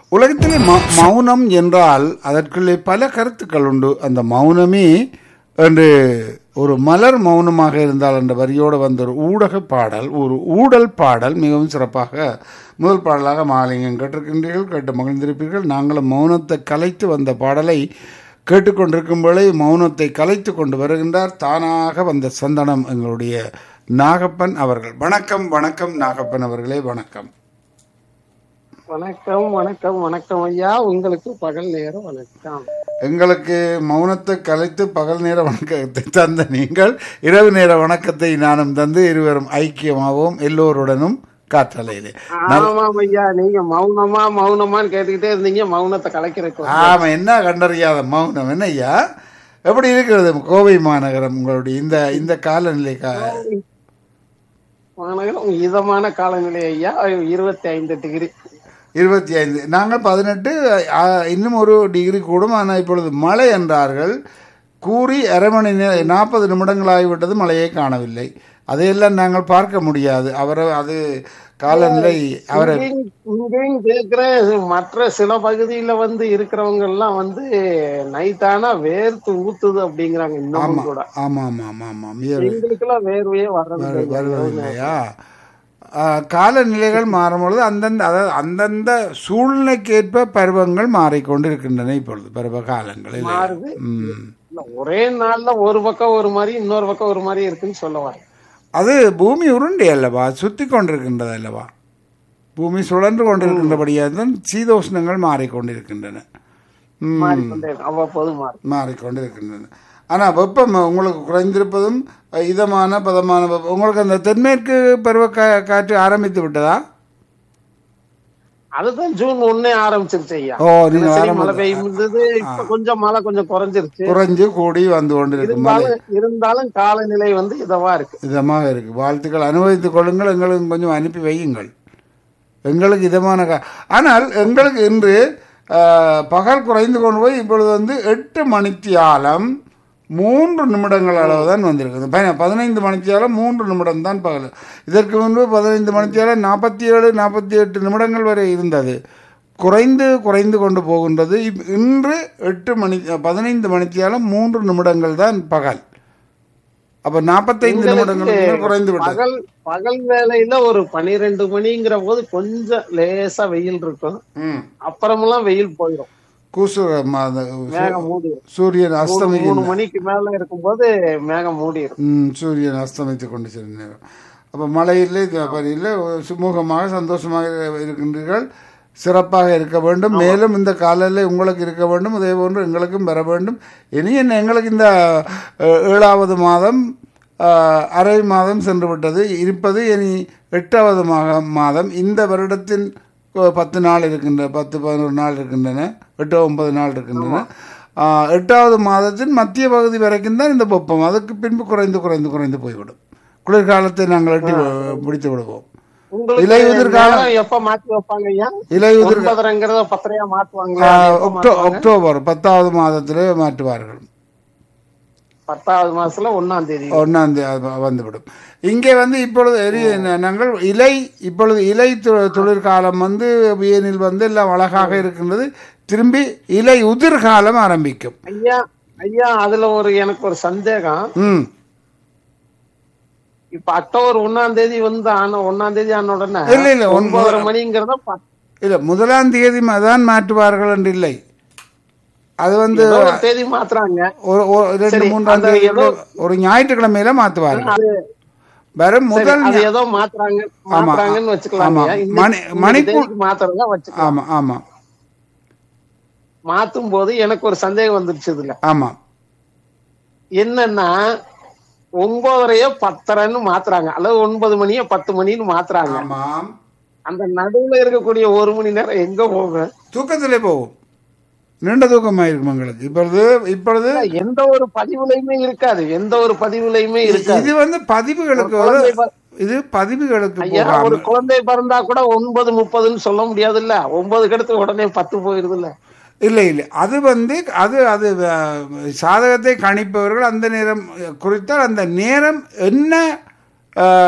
உலகத்திலே ம- மௌனம் என்றால் அதற்குள்ளே பல கருத்துக்கள் உண்டு அந்த மௌனமே என்று ஒரு மலர் மௌனமாக இருந்தால் என்ற வரியோடு வந்த ஒரு ஊடக பாடல் ஒரு ஊடல் பாடல் மிகவும் சிறப்பாக முதல் பாடலாக மாலிங்கம் கேட்டிருக்கின்றீர்கள் கேட்டு மகிழ்ந்திருப்பீர்கள் நாங்களும் மௌனத்தை கலைத்து வந்த பாடலை கேட்டுக்கொண்டிருக்கும் வேளை மௌனத்தை கலைத்து கொண்டு வருகின்றார் தானாக வந்த சந்தனம் எங்களுடைய நாகப்பன் அவர்கள் வணக்கம் வணக்கம் நாகப்பன் அவர்களே வணக்கம் வணக்கம் வணக்கம் வணக்கம் ஐயா உங்களுக்கு பகல் நேரம் வணக்கம் எங்களுக்கு மௌனத்தை கலைத்து பகல் நேர வணக்கத்தை தந்த நீங்கள் இரவு நேர வணக்கத்தை நானும் தந்து இருவரும் ஐக்கியமாகவும் எல்லோருடனும் காற்றலையிலே ஆமாம் ஐயா நீங்க மௌனமா மௌனமான்னு கேட்டுக்கிட்டே இருந்தீங்க மௌனத்தை கலைக்கிறதுக்கு ஆமா என்ன கண்டறியாத மௌனம் என்ன ஐயா எப்படி இருக்கிறது கோவை மாநகரம் உங்களுடைய இந்த இந்த காலநிலை கா மாநகரம் இதமான காலநிலை ஐயா இருபத்தி ஐந்து டிகிரி இருபத்தி ஐந்து நாங்கள் பதினெட்டு ஆ, இன்னும் ஒரு டிகிரி கூடும் ஆனால் இப்பொழுது மழை என்றார்கள் கூறி அரை மணி நேரம் நாற்பது நிமிடங்கள் ஆகிவிட்டது மழையை காணவில்லை அதையெல்லாம் நாங்கள் பார்க்க முடியாது அவரை அது காலநிலை அவரை இங்கேயும் இங்கேயும் கேக்குறேன் மற்ற சில பகுதியில வந்து இருக்கிறவங்க எல்லாம் வந்து நைட்டானா வேர்த்து ஊத்துது அப்படிங்கிறாங்க இன்னமும் கூட ஆமாம் ஆமாம் ஆமாம் ஆமாம் வியர்வை எங்களுக்கெல்லாம் வேர்வையே வர்றது வருவது இல்லையா ஆ, காலநிலைகள் மாறும் பொழுது அந்தந்த அதாவது அந்தந்த சூழ்நிலைக்கேற்ப பருவங்கள் மாறிக்கொண்டு இருக்கின்றன இப்பொழுது பருவ காலங்களில் மாறுது. ம் இல்ல, ஒரே நாள்ல ஒரு பக்கம் ஒரு மாதிரி இன்னொரு பக்கம் ஒரு மாதிரி இருக்குன்னு சொல்ல வரேன் அது பூமி உருண்டை அல்லவா சுத்தி கொண்டிருக்கின்றது அல்லவா பூமி சுழன்று கொண்டிருக்கின்றபடியாக தான் சீதோஷ்ணங்கள் மாறிக்கொண்டிருக்கின்றன ம், மாறிக்கொண்டே இருக்கு. அவ்வப்போது மாறும் மாறிக்கொண்டிருக்கின்றன ஆனால் வெப்பம் உங்களுக்கு குறைந்திருப்பதும் இதமான பதமான வெப்பம் உங்களுக்கு அந்த தென்மேற்கு பருவ கா- காற்று ஆரம்பித்து விட்டதா அதுதான் ஜூன் ஒன்னே ஆரம்பிச்சிருச்சு ஐயா ஓ நீங்க தினசரி ஆரம்பி- மழை பெய்யுது இப்ப கொஞ்சம் மழை கொஞ்சம் குறைஞ்சிருச்சு குறைஞ்சு கூடி வந்து கொண்டிருக்கும் மழை இருந்தாலும் இருந்தாலும் காலநிலை வந்து இதவா இருக்கு இதமாக இருக்கு வாழ்த்துக்கள் அனுபவித்துக் கொள்ளுங்கள் எங்களுக்கு கொஞ்சம் அனுப்பி வையுங்கள் எங்களுக்கு இதமான கா- ஆனால் எங்களுக்கு இன்று ஆஹ், பகல் குறைந்து கொண்டு போய் இப்பொழுது வந்து எட்டு மணித்தியாலம் மூன்று நிமிடங்கள் அளவு தான் வந்திருக்குது ப- பதினைந்து மணித்தியாலம் மூன்று நிமிடம் தான் பகல் இதற்கு முன்பு பதினைந்து மணித்தியாலம் நாற்பத்தி ஏழு நாற்பத்தி எட்டு நிமிடங்கள் வரை இருந்தது குறைந்து குறைந்து கொண்டு போகின்றது இப்- இன்று எட்டு மணி பதினைந்து மணித்தியாலம் மூன்று நிமிடங்கள் தான் பகல் அப்ப நாற்பத்தைந்து நிமிடங்களுக்கு மேல் குறைந்து விட்டது பகல் பகல் வேலையில ஒரு பனிரெண்டு மணிங்கிற போது கொஞ்சம் லேசா வெயில் இருக்கும் ம். அப்புறமெல்லாம் வெயில் போயிடும் கூசு மாத மேகம் மூடி சூரியன் மூணு அஸ்தமிக்கின்ற மணிக்கு மேல இருக்கும்போது மேகம் மூடிடும் ம், சூரியன் அஸ்தமித்துக் கொண்டு சில நேரம் அப்போ மழையில்லை பனியில் சுமூகமாக சந்தோஷமாக இரு- இருக்கின்றீர்கள் சிறப்பாக இருக்க வேண்டும் மேலும் இந்த காலையில் உங்களுக்கு இருக்க வேண்டும் அதே போன்று எங்களுக்கும் பெற வேண்டும் இனி என்ன எங்களுக்கு இந்த அஹ், ஏழாவது மாதம் அஹ், அரை மாதம் சென்று விட்டது இருப்பது இனி எட்டாவது மாக மாதம் இந்த வருடத்தின் அஹ், பத்து நாள் இருக்கின்ற பத்து பதினோரு நாள் இருக்கின்றன எட்டு ஒன்பது நாள் இருக்கின்றன ஆஹ், எட்டாவது மாதத்தின் மத்திய பகுதி வரைக்கும் தான் இந்த வெப்பம் அதுக்கு பின்பு குறைந்து குறைந்து குறைந்து போய்விடும் குளிர்காலத்தை நாங்கள் எட்டி முடித்து விடுவோம் இலை உங்களுக்கு உதிர் காலம். நேரம் எப்ப மாத்தி வைப்பாங்க ஐயா இலை உதிர் ஒன்பதரைங்கிறத பத்தரையா மாத்துவாங்களா ஆஹ், எப்ப ஒக்டோ மாத்துவாங்க? அக்டோபர் பத்தாவது மாதத்திலே மாற்றுவார்கள் பத்தாவது மாசத்துல ஒண்ணாம் தேதி ஒன்றாம் தேதி வந்துவிடும் இங்கே வந்து இப்பொழுது எரி- நாங்கள் இலை இப்பொழுது இலை து- தொழிற்காலம் வந்து வியனில் வந்து எல்லாம் அழகாக இருக்கின்றது திரும்பி இலை உதிர்காலம் ஆரம்பிக்கும் ஐயா ஐயா அதுல ஒரு எனக்கு ஒரு சந்தேகம் ம் இப்ப அக்டோபர் ஒண்ணாம் தேதி வந்து ஆன ஒண்ணாம் தேதி ஆன உடனே இல்ல, இல்ல, ஒன்பது- ஒன்பதரை மணிங்கிறத ப- இல்லை முதலாம் தேதி தான் மாற்றுவார்கள் என்று இல்லை அது வந்து ஏதோ ஒரு தேதி மாத்துறாங்க ஒரு ஒரு ரெண்டு சரி, மூன்றாம் அந்த தேதி ஏதோ- ஒரு ஞாயிற்றுக்கிழமையில மாற்றுவார்கள் அது வெறும் சரி, முதல் அது ஏதோ மாத்துறாங்க மாத்துறாங்கன்னு வச்சுக்கலாம் ஆமா. ஐயா. இன்னைக்கு- மணி- இன்னைக்கு மணிக்கு- தேதிக்கு மாத்துறதா வச்சுக்கலாம் ஆமா ஆமா மாத்தும் போது எனக்கு ஒரு சந்தேகம் வந்துருச்சு இதுல ஆமா என்னன்னா ஒன்பதரைய பத்தரைன்னு மாத்துறாங்க அல்லது ஒன்பது மணிய பத்து மணின்னு மாத்துறாங்க ஆமாம் அந்த நடுவுல இருக்கக்கூடிய ஒரு மணி நேரம் எங்க போகும் தூக்கத்திலே போகும் நீண்ட தூக்கமாயிருக்கும் எங்களுக்கு இப்பொழுது இப்பொழுது எந்த ஒரு பதிவுலையுமே இருக்காது எந்த ஒரு பதிவுலையுமே இருக்காது இது வந்து பதிவுகளுக்கு ஒரு குழந்தை ப- இது பதிவுகளுக்கு ஐயா ஒரு போகாம குழந்தை பிறந்தா கூட ஒன்பது முப்பதுன்னு சொல்ல முடியாது இல்ல ஒன்பது கடுத்து உடனே பத்து போயிருது இல்ல இல்லை இல்லை அது வந்து அது அது அஹ், சாதகத்தை கணிப்பவர்கள் அந்த நேரம் குறித்தால் அந்த நேரம் என்ன அஹ்,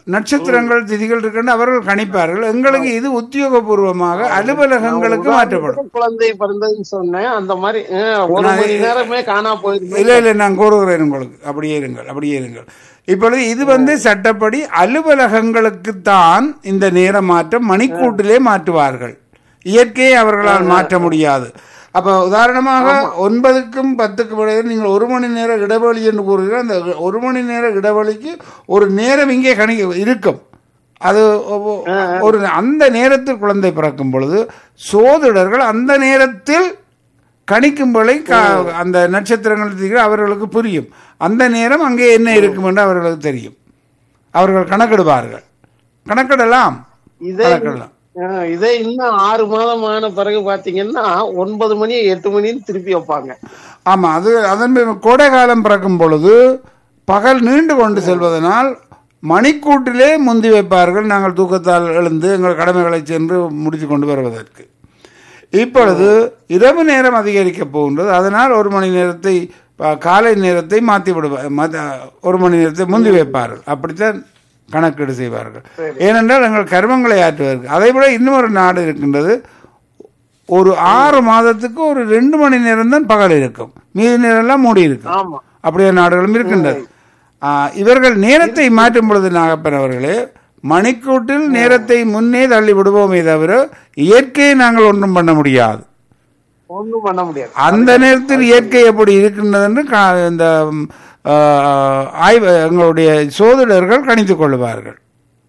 நட்சத்திரங்கள் திதிகள் இருக்குன்னு அவர்கள் கணிப்பார்கள் எங்களுக்கு இது உத்தியோகபூர்வமாக அலுவலகங்களுக்கு மாற்றப்படும் குழந்தை பிறந்ததுன்னு சொன்னேன் அந்த மாதிரி அஹ், ஒரு மணி நேரமே காணா போயிருக்கு இல்லை இல்லை நான் கூறுகிறேன் உங்களுக்கு அப்படியே இருங்கள் அப்படியே இருங்கள் இப்பொழுது இது வந்து சட்டப்படி அலுவலகங்களுக்குத்தான் இந்த நேர மாற்றம் மணிக்கூட்டிலே மாற்றுவார்கள் இயற்கையை அவர்களால் மாற்ற முடியாது அப்போ உதாரணமாக ஒன்பதுக்கும் பத்துக்கும் இடையில் நீங்கள் ஒரு மணி நேர இடைவெளி என்று கூறுகிறீர்கள் அந்த ஒரு மணி நேர இடைவெளிக்கு ஒரு நேரம் இங்கே கணி இருக்கும் அது ஒ- ஒரு அந்த நேரத்தில் குழந்தை பிறக்கும் பொழுது சோதிடர்கள் அந்த நேரத்தில் கணிக்கும்பொழுது க- அந்த நட்சத்திரங்கள் திதிகள் அவர்களுக்கு புரியும் அந்த நேரம் அங்கே என்ன இருக்கும் என்று அவர்களுக்கு தெரியும் அவர்கள் கணக்கிடுவார்கள் கணக்கிடலாம் இதே கணக்கிடலாம் அஹ், இதே இன்னும் ஆறு மாதம் ஆன பிறகு பாத்தீங்கன்னா ஒன்பது மணி எட்டு மணின்னு திருப்பி வைப்பாங்க ஆமாம் அது அதன் பின் கோடை காலம் பிறக்கும் பொழுது பகல் நீண்டு கொண்டு செல்வதனால் மணிக்கூட்டிலே முந்தி வைப்பார்கள் நாங்கள் தூக்கத்தால் எழுந்து எங்கள் கடமைகளை சென்று முடித்து கொண்டு வருவதற்கு இப்பொழுது இரவு நேரம் அதிகரிக்கப் போகின்றது அதனால் ஒரு மணி நேரத்தை ப- காலை நேரத்தை மாற்றி விடுவார் ஒரு மணி நேரத்தை முந்தி வைப்பார்கள் அப்படித்தான் கணக்கீடு செய்வார்கள் ஏனென்றால் எங்கள் கர்மங்களை ஆற்றுவதற்கு அதை விட இன்னொரு நாடு இருக்கின்றது ஒரு ஆறு மாதத்துக்கு ஒரு ரெண்டு மணி நேரம் தான் பகல் இருக்கும் மீதி நேரம்லாம் மூடி இருக்கும் ஆமா அப்படியே நாடுகளும் இருக்கின்றது ஆ, இவர்கள் நேரத்தை மாற்றும் பொழுது நாகப்பன் அவர்களே மணிக்கூட்டில் நேரத்தை முன்னே தள்ளி விடுவோமே தவிர இயற்கையை நாங்கள் ஒன்றும் பண்ண முடியாது ஒண்ணும் பண்ண முடியாது அந்த நேரத்தில் இயற்கை எப்படி இருக்கின்றது என்று கா- இந்த ம், ஆ, ஆய்வு எங்களுடைய சோதிடர்கள் கணித்துக் கொள்வார்கள்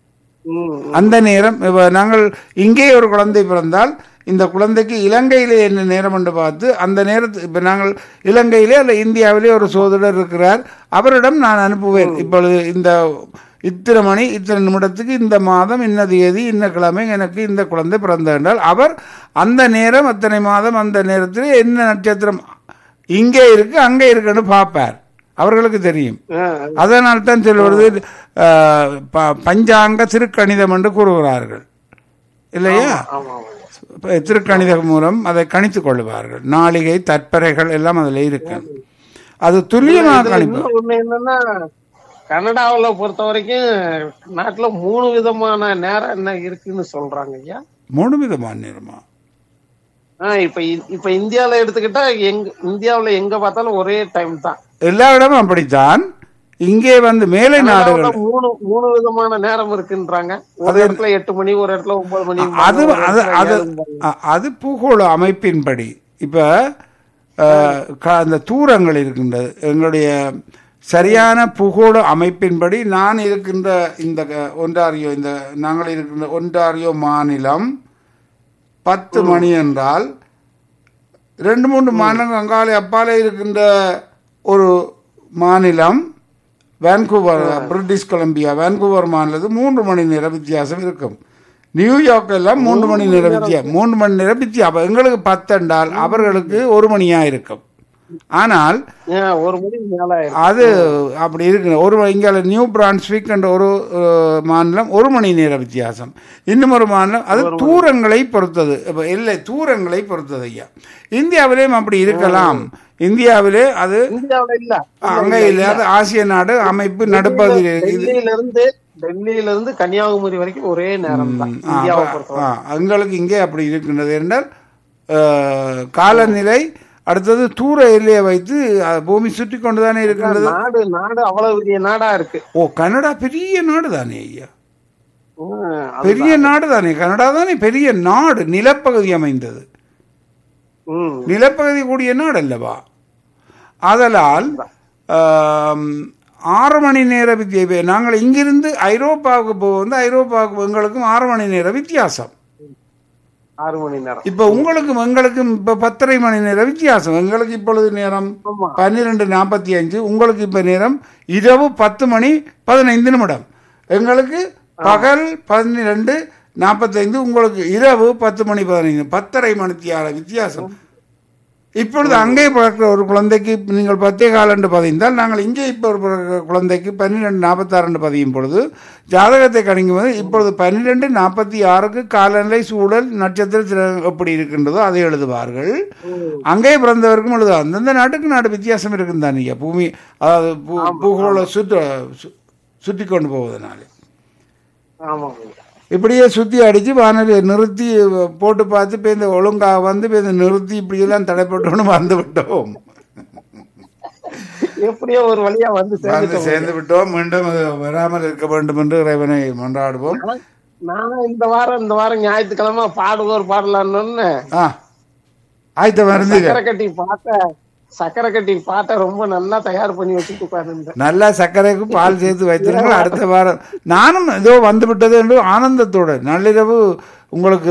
ம், அந்த நேரம் இப்ப நாங்கள் இங்கே ஒரு குழந்தை பிறந்தால் இந்த குழந்தைக்கு இலங்கையிலே என்ன நேரம் என்று பார்த்து அந்த நேரத்து இப்போ நாங்கள் இலங்கையிலே அல்ல இந்தியாவிலே ஒரு சோதரர் இருக்கிறார் அவரிடம் நான் அனுப்புவேன் இப்பொழுது இந்த இத்தனை மணி இத்தனை நிமிடத்துக்கு இந்த மாதம் இன்ன தேதி இன்ன கிழமை எனக்கு இந்த குழந்தை பிறந்த என்றால் அவர் அந்த நேரம் அத்தனை மாதம் அந்த நேரத்தில் என்ன நட்சத்திரம் இங்கே இருக்கு அங்கே இருக்குன்னு பார்ப்பார் அவர்களுக்கு தெரியும் அஹ், அதனால் தான் சொல்வது அஹ், ப- பஞ்சாங்க திருக்கணிதம் என்று கூறுகிறார்கள் இல்லையா ஆமா ஆமா இப்ப திருக்கணிதம் மூலம் அதை கணித்துக் கொள்வார்கள் நாளிகை தற்பறைகள் எல்லாம் அதில் இருக்கு அது துல்லியமாக இதுல கணிப்பு இன்னும் ஒண்ணு என்னன்னா கனடாவுல பொறுத்த வரைக்கும் நாட்டுல மூணு விதமான நேரம் என்ன இருக்குன்னு சொல்றாங்க ஐயா மூணு விதமான நேரமா ஆஹ் இப்ப இ- இப்ப இந்தியால எடுத்துக்கிட்டா எங்க இந்தியாவுல எங்க பார்த்தாலும் ஒரே டைம் தான் எல்லா இடமும் அப்படித்தான் இங்கே வந்து மேலை கனடாவுல நாடுகள் மூணு மூணு விதமான நேரம் இருக்குன்றாங்க ஒரு இடத்துல எட்டு மணி ஒரு இடத்துல ஒன்பது மணி அது ஒரு அது இடத்துல அது ஏழு மணி. அ- அது பூகோள அமைப்பின்படி இப்போ அந்த தூரங்கள் இருக்கின்றது எங்களுடைய சரியான பூகோள அமைப்பின்படி நான் இருக்கின்ற இந்த க- ஒன்டாரியோ இந்த நாங்கள் இருக்கின்ற ஒன்டாரியோ மாநிலம் பத்து மணி என்றால் ரெண்டு மூன்று மாநிலங்கள் அங்காலே அப்பாலே இருக்கின்ற ஒரு மாநிலம் வான்கூவர் பிரிட்டிஷ் கொலம்பியா வான்கூவர் மாநிலத்தில் மூன்று மணி நேர வித்தியாசம் இருக்கும் நியூயார்க் எல்லாம் மூன்று மணி நேர வித்தியாசம் மூன்று மணி நேர வித்தியாசம் எங்களுக்கு பத்தெண்டால் அவர்களுக்கு ஒரு மணியா இருக்கும் ஆனால் ஆஹ் ஒரு மணி மேல ஆயிரும். அது அப்படி இருக்கு ஒரு இங்கே நியூ பிரான்ஸ்விக் என்ற ஒரு அஹ், மாநிலம் ஒரு மணி நேர வித்தியாசம் இன்னும் ஒரு மாநிலம் அது தூரங்களை பொறுத்தது இப்போ இல்லை தூரங்களை பொறுத்தது ஐயா இந்தியாவிலேயும் அப்படி இருக்கலாம் இந்தியாவிலே அது இந்தியாவுல இல்ல அங்கே இல்லாத ஆசிய நாடு அமைப்பு நடுப்பகுதி இது டெல்லியில இருந்து டெல்லியில இருந்து கன்னியாகுமரி வரைக்கும் ஒரே நேரம் தான் ஆ, இந்தியாவை அப்ப- பொறுத்தவரை ஆ, எங்களுக்கு இங்கே அப்படி இருக்கின்றது என்றால் அஹ், காலநிலை அடுத்தது தூர எல்லையை வைத்து அஹ், பூமி சுற்றி கொண்டு தானே இருக்கின்றது நாடு நாடு அவ்வளவு பெரிய நாடா இருக்கு ஓ கனடா பெரிய நாடு தானே ஐயா ஹம், அது- பெரிய நாடு தானே கனடா தானே பெரிய நாடு நிலப்பகுதி அமைந்தது ஹம், நிலப்பகுதி கூடிய நாடு அல்லவா ஆதலால் ஆம், ஆறு மணி நேர வித்தியை நாங்கள் இங்கிருந்து ஐரோப்பாவுக்கு போக வந்து ஐரோப்பாவுக்கு எங்களுக்கும் ஆறு மணி நேர வித்தியாசம் ஆறு மணி நேரம் இப்போ உங்களுக்கும் எங்களுக்கும் இப்போ பத்தரை மணி நேர வித்தியாசம் எங்களுக்கு இப்பொழுது நேரம் ஆமா பன்னிரெண்டு நாற்பத்தி அஞ்சு உங்களுக்கு இப்போ நேரம் இரவு பத்து மணி பதினைந்து நிமிடம் எங்களுக்கு பகல் பன்னிரெண்டு நாற்பத்தைந்து உங்களுக்கு இரவு பத்து மணி பதினைந்து பத்தரை மணித்தியால வித்தியாசம் இப்பொழுது அங்கே பிறக்கிற ஒரு குழந்தைக்கு நீங்கள் பத்தே காலண்டு பதிந்தால் நாங்கள் இங்கே இப்போ ஒரு பிறக்கிற குழந்தைக்கு பன்னிரெண்டு நாற்பத்தாறு பதியும் பொழுது ஜாதகத்தை கணிக்கும் போது இப்பொழுது பன்னிரெண்டு நாற்பத்தி ஆறுக்கு காலநிலை சூழல் நட்சத்திர திற- எப்படி இருக்கின்றதோ அதை எழுதுவார்கள் அங்கே பிறந்தவருக்கும் எழுதுவார் அந்தந்த நாட்டுக்கு நாடு வித்தியாசம் இருக்கும் தானே பூமி அதாவது பூ- பூகோள சுற்று சு- சுற்றி கொண்டு போவதனால ஆமாங்க இப்படியே சுத்தி அடிச்சு வானொலியை நிறுத்தி போட்டு பார்த்து இப்போ இந்த ஒழுங்காக வந்து இப்போ இந்த நிறுத்தி இப்படியெல்லாம் தடைப்பட்டோன்னு வந்து விட்டோம் எப்படியோ ஒரு வழியா வந்து வந்து சேர்ந்துட்டோம் சேர்ந்து விட்டோம் மீண்டும் அது வராமல் இருக்க வேண்டும் என்று இறைவனை மன்றாடுவோம் நானும் இந்த வாரம் இந்த வாரம் ஞாயிற்றுக்கிழமை பாடுவோர் பாடலான்னு ஆ ஆயத்த மருந்துங்க சக்கரை கட்டி பாட்ட சக்கரை கட்டி பாட்டை ரொம்ப நல்லா தயார் பண்ணி வச்சுட்டு உட்கார்ந்துருந்தேன் நல்லா சர்க்கரைக்கு பால் சேர்த்து வைத்திருங்கள் அடுத்த வாரம் நானும் ஏதோ வந்து விட்டது என்று ஆனந்தத்தோடு நள்ளிரவு உங்களுக்கு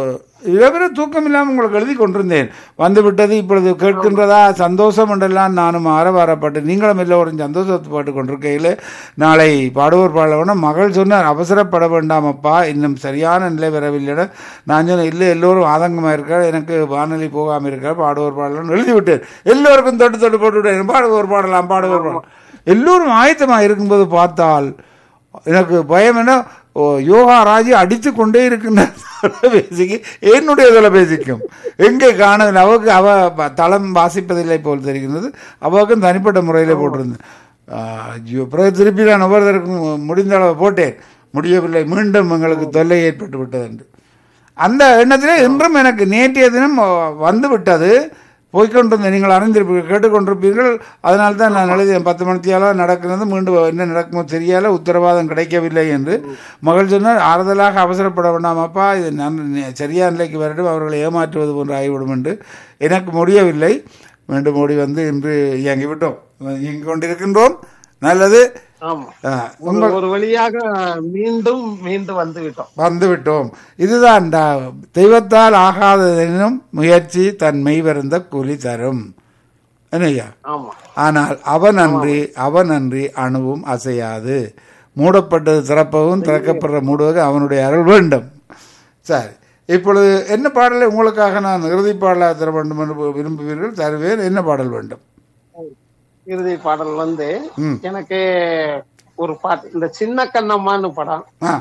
இரவிர தூக்கம் இல்லாமல் உங்களுக்கு எழுதி கொண்டிருந்தேன் வந்து விட்டது இப்பொழுது கேட்கின்றதா சந்தோஷம் என்றெல்லாம் நானும் ஆரவாரப்பட்டு நீங்களும் எல்லோரும் சந்தோஷப்பட்டு கொண்டிருக்கையில் நாளை பாடுவோர் பாடவன மகள் சொன்னார் அவசரப்பட வேண்டாம் அப்பா இன்னும் சரியான நிலை வரவில்லை நான் சொன்னேன் இல்லை எல்லோரும் ஆதங்கமாக இருக்கார் எனக்கு வானொலி போகாமல் இருக்கார் பாடுவோர் பாடலாம் எழுதி விட்டேன் எல்லோருக்கும் தொட்டு தொட்டு போட்டு விட்டேன் பாடுவோர் பாடலாம் பாடுவோர் பாடலாம் எல்லோரும் ஆயத்தமாக இருக்கும்போது பார்த்தால் எனக்கு பயம் என்ன ஓ, யோகா ராஜி அடித்து கொண்டே இருக்கின்ற தொலைபேசிக்கு என்னுடைய தொலைபேசிக்கும் எங்கே காணவில்லை அவருக்கு அவ ப- தளம் வாசிப்பதில்லை போல் தெரிகிறது அவருக்கும் தனிப்பட்ட முறையில் போட்டிருந்தேன் ஆ, ஐயோ பிறகு திருப்பி நான் ஒவ்வொருத்தருக்கும் முடிந்த அளவு போட்டேன் முடியவில்லை மீண்டும் எங்களுக்கு தொல்லை ஏற்பட்டு விட்டது என்று அந்த எண்ணத்திலே இன்றும் எனக்கு நேற்றைய தினம் வந்து விட்டது போய்கொண்டிருந்தேன் நீங்கள் அறிந்திருப்பீர்கள் கேட்டுக்கொண்டிருப்பீர்கள் அதனால தான் நான் எழுதியேன் பத்து மணித்தியால நடக்கிறது மீண்டும் என்ன நடக்குமோ தெரியல உத்தரவாதம் கிடைக்கவில்லை என்று மகள் சொன்னார் ஆறுதலாக அவசரப்பட வேண்டாம் அப்பா இது நான் சரியான நிலைக்கு வரட்டும் அவர்களை ஏமாற்றுவது போன்று ஆகிவிடும் என்று எனக்கு முடியவில்லை மீண்டும் ஓடி வந்து இன்று இயங்கி விட்டோம் இயங்கிக் கொண்டிருக்கின்றோம் நல்லது ஆமா ஆ, ஒரு ஒரு வழியாக மீண்டும் மீண்டும் வந்து விட்டோம் வந்து விட்டோம் இதுதான் டா- தெய்வத்தால் ஆகாததெனும் முயற்சி தன் மெய் வருந்த கூலி தரும் என்னய்யா ஆமா ஆனால் அவன் அன்றி அவன் அன்றி அணுவும் அசையாது மூடப்பட்டது திறப்பவும் திறக்கப்படுற மூடுவது அவனுடைய அருள் வேண்டும் சரி இப்பொழுது என்ன பாடலை உங்களுக்காக நான் இறுதி பாடலாக தர வேண்டும் என்று விரும்புவீர்கள் தருவேன் என்ன பாடல் வேண்டும் இறுதி பாடல் வந்து ம். எனக்கு ஒரு பாட்டு இந்த சின்ன கண்ணம்மான்னு படம் ஆ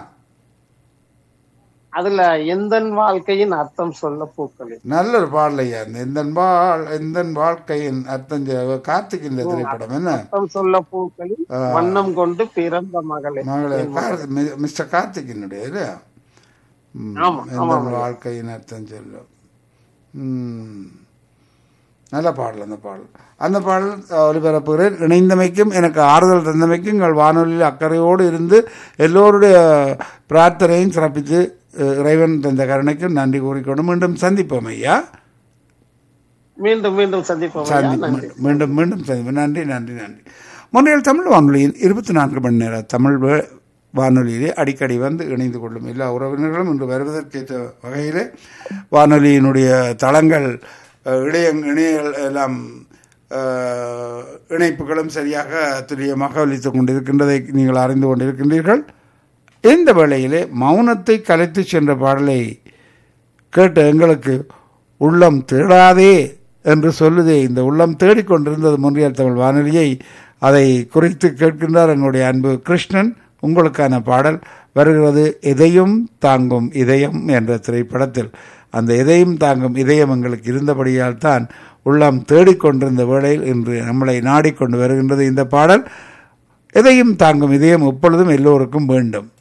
அதுல எந்தன் வாழ்க்கையின் அர்த்தம் சொல்ல பூக்களே நல்ல ஒரு பாடல் ஐயா இந்த எந்தன் வாழ் எந்தன் வாழ்க்கையின் அர்த்தம் செ- கார்த்திக் இந்த திரைப்படம் என்ன அர்த்தம் சொல்ல பூக்களில் வண்ணம் கொண்டு பிறந்த மகளே மகளே கார்த்தி- மி- மிஸ்டர் கார்த்திகினுடைய இல்லையா ம், ஆமா, எந்தன் வாழ்க்கையின் அர்த்தம் சொல்லும் ம். நல்ல பாடல் அந்த பாடல் அந்த பாடல் அஹ், ஒலிபரப்புகிறேன் இணைந்தமைக்கும் எனக்கு ஆறுதல் தந்தமைக்கும் எங்கள் வானொலியில் அக்கறையோடு இருந்து எல்லோருடைய பிரார்த்தனையும் சிறப்பித்து அஹ், இறைவன் தந்த கருணைக்கும் நன்றி கூறிக்கொண்டு மீண்டும் சந்திப்போம் ஐயா மீண்டும் மீண்டும் சந்திப்போம் ஐயா. சந்தி மீண்டும் மீண்டும் மீண்டும் சந்திப்போம் நன்றி நன்றி நன்றி முன்னையில் தமிழ் வானொலியின் இருபத்தி நான்கு மணி நேர தமிழ் வ- வானொலியிலே அடிக்கடி வந்து இணைந்து கொள்ளும் எல்லா உறவினர்களும் இன்று வருவதற்கேற்ற வகையிலே வானொலியினுடைய தளங்கள் அஹ், இணைய இணையங்கள் எல்லாம் அஹ், இணைப்புகளும் சரியாக துல்லியமாக ஒலித்துக் கொண்டிருக்கின்றதை நீங்கள் அறிந்து கொண்டிருக்கின்றீர்கள் இந்த வேளையிலே மௌனத்தை கலைத்து சென்ற பாடலை கேட்ட எங்களுக்கு உள்ளம் தேடாதே என்று சொல்லுதே இந்த உள்ளம் தேடிக்கொண்டிருந்தது முன்றியல் தமிழ் வானொலியை அதை குறித்து கேட்கின்றார் எங்களுடைய அன்பு கிருஷ்ணன் உங்களுக்கான பாடல் வருகிறது எதையும் தாங்கும் இதயம் என்ற திரைப்படத்தில் அந்த எதையும் தாங்கும் இதயம் எங்களுக்கு இருந்தபடியால் தான் உள்ளம் தேடிக்கொண்டிருந்த வேளையில் இன்று நம்மளை நாடிக்கொண்டு வருகின்றது இந்த பாடல் எதையும் தாங்கும் இதயம் எப்பொழுதும் எல்லோருக்கும் வேண்டும்